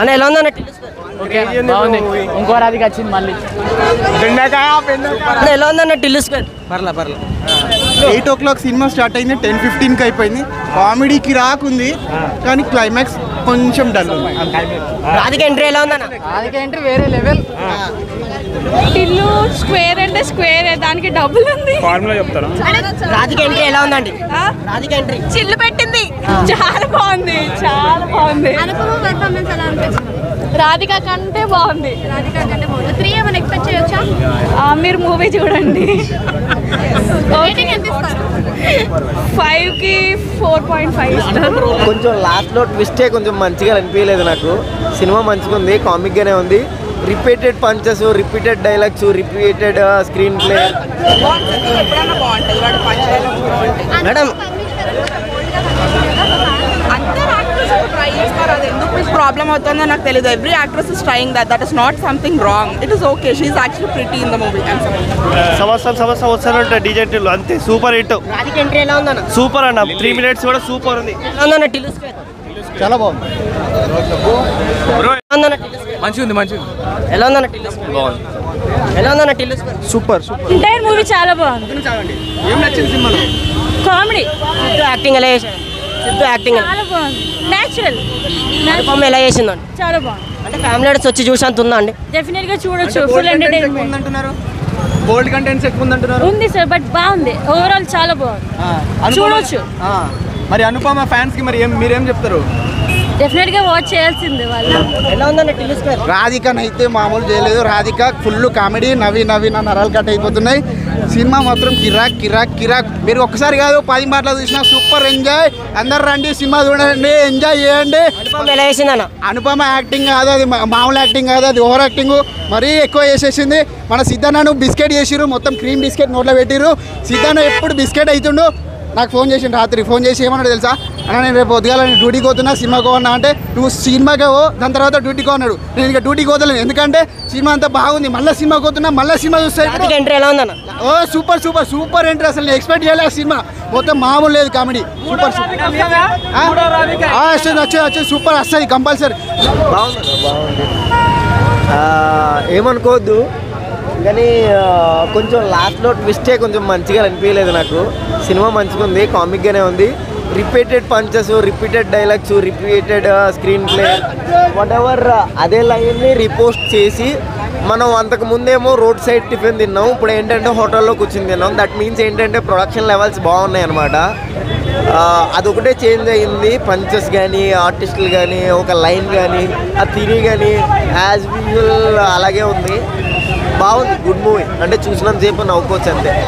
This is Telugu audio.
అన్న ఎలా ఉందన్న టిల్లు స్క్వేర్ ఓకే బాగుంది ఇంకో రాధికి వచ్చింది మళ్ళీ అన్న ఎలా ఉందన్న టిల్లు స్క్వేర్ పర్లా పర్లా ఎయిట్ ఓ క్లాక్ సినిమా స్టార్ట్ అయింది టెన్ ఫిఫ్టీన్కి అయిపోయింది కామెడీకి రాకుంది కానీ క్లైమాక్స్ కొంచెం డల్ ఉంది రాధిక ఎంట్రీ ఎలా ఉందన్న రాధిక ఎంట్రీ వేరే లెవెల్ ఇల్లు స్క్వేర్ అంటే స్క్వేర్ దానికి డబ్బులు ఉంది రాధిక ఎంట్రీ ఎలా ఉందండి ఆ? రాధిక ఎంట్రీ చిల్లు పెట్టింది చాలా బాగుంది చాలా బాగుంది అనుపమ పర్ఫార్మెన్స్ ఎలా అనిపించింది రాధిక కంటే బాగుంది రాధిక కంటే బాగుంది త్రీ ఏమైనా ఎక్స్పెక్ట్ చేయొచ్చా ఆ, మీరు మూవీ చూడండి రేటింగ్ ఎంత ఇస్తారు ఫైవ్ కి ఫోర్ పాయింట్ ఫైవ్ ఇస్తాను కొంచెం లాస్ట్లో ట్విస్టే కొంచెం మంచిగా అనిపించలేదు నాకు సినిమా మంచిగా ఉంది కామిక్గానే ఉంది repeated punches repeated dialogues repeated screenplay madam అందరు యాక్టర్స్ ట్రై చేస్తారు అది ఎందుకు ప్రాబ్లమ్ అవుతుందో నాకు తెలియదు every actress is trying that that is not something wrong it is okay she actually pretty in the movie సంవత్సరం సంవత్సరం వస్తానంట డీజెంట్లు అంతే సూపర్ హిట్ రాధిక ఎంట్రీ ఎలా ఉందన్న సూపర్ అన్న త్రీ మినిట్స్ కూడా సూపర్ ఉంది ఎలా ఉందన్న టిల్లు స్క్వేర్ చాలా బాగుంది ఎలా ఉందన్న టిల్లు స్క్వేర్ మంచిగా ఉంది మంచిగా ఎలా ఉందన్న టిల్లు స్క్వేర్ బాగుంది ఎలా ఉందన్న Tillu square super super entire movie చాలా బాగుంది ఏం నచ్చింది సినిమాలో కామెడీ సిద్ధు యాక్టింగ్ ఎలా చేశాడు సిద్ధు యాక్టింగ్ ఎలా చాలా బాగుంది న్యాచురల్ అనుపమ ఎలా చేసిందండి చాలా బాగుంది అంటే ఫ్యామిలీ ఆడియన్స్ వచ్చి చూసేంత ఉందా అండి డెఫినెట్ గా చూడొచ్చు ఫుల్ ఎంటర్టైన్మెంట్ అంటున్నారు బోల్డ్ కంటెంట్స్ ఎక్కువ ఉందంటున్నారు ఉంది సార్ బట్ బాగుంది ఓవరాల్ చాలా బాగుంది చూడొచ్చు. మరి అనుపమ ఫ్యాన్స్ కి మరి ఏం మీరేం చెప్తారు డెఫినెట్ గా వాచ్ చేయాల్సిందే వాళ్ళు ఎలా ఉందన్న టిల్లు స్క్వేర్ రాధికనైతే మామూలు చేయలేదు రాధిక ఫుల్ కామెడీ నవ్వి నవ్వి నా నరాలు కట్ అయిపోతున్నాయి సినిమా మాత్రం కిరాక్ కిరాక్ కిరాక్ మీరు ఒక్కసారి కాదు పది మాటలు చూసినా సూపర్ ఎంజాయ్ అందరు రండి సినిమా చూడండి ఎంజాయ్ చేయండి అనుపమ ఎలా చేసిందన్న అనుపమ యాక్టింగ్ కాదు అది మా- మామూలు యాక్టింగ్ కాదు అది ఓవర్ యాక్టింగ్ మరీ ఎక్కువ చేసేసింది మన సిద్ధన్నను బిస్కెట్ చేసిరు మొత్తం క్రీమ్ బిస్కెట్ నోట్లో పెట్టిరు సిద్ధన్న ఎప్పుడు బిస్కెట్ అవుతుండు నాకు ఫోన్ చేసిండు రాత్రి ఫోన్ చేసి ఏమన్నాడు తెలుసా అన్న నేను రేపు పొద్దుగాల నేను డ్యూటీకి పోతున్నా సినిమాకి పోన్నా అంటే నువ్వు సినిమాకి పో దాని తర్వాత డ్యూటీకి అన్నాడు నేను ఇక డ్యూటీకి పోతలేను ఎందుకంటే సినిమా అంతా బాగుంది మళ్ళీ సినిమాకి పోతున్నా మళ్ళీ సినిమా చూస్తా ఇప్పుడు. రాధిక ఎంట్రీ ఎలా ఉందన్న oh super super super entry అసలు నేను ఎక్స్పెక్ట్ చేయలేదు ఆ సినిమా మొత్తం మామూలు లేదు కామెడీ సూపర్ సూపర్ వచ్చేది వచ్చేది వచ్చేది సూపర్ వస్తుంది కంపల్సరీ బాగుంది బాగుంది ఆ, ఏమనుకోవద్దు కానీ ఆ, కొంచెం లాస్ట్లో ట్విస్టే కొంచెం మంచిగా అనిపించలేదు నాకు సినిమా మంచిగా ఉంది కామిక్గానే ఉంది repeated punches repeated dialogues repeated screenplay whatever అదే లైన్ని రిపోస్ట్ చేసి మనం అంతకు ముందేమో రోడ్ సైడ్ టిఫిన్ తిన్నాం ఇప్పుడు ఏంటంటే హోటల్లో కూర్చొని తిన్నాం దట్ మీన్స్ ఏంటంటే ప్రొడక్షన్ లెవెల్స్ బాగున్నాయి అనమాట అదొకటే చేంజ్ అయ్యింది పంచెస్ కానీ ఆర్టిస్టులు కానీ ఒక లైన్ కానీ ఆ తిని కానీ యాజ్ యూజువల్ అలాగే ఉంది బాగుంది గుడ్ మూవీ అంటే చూసినంతసేపు నవ్వుకోవచ్చు అంతే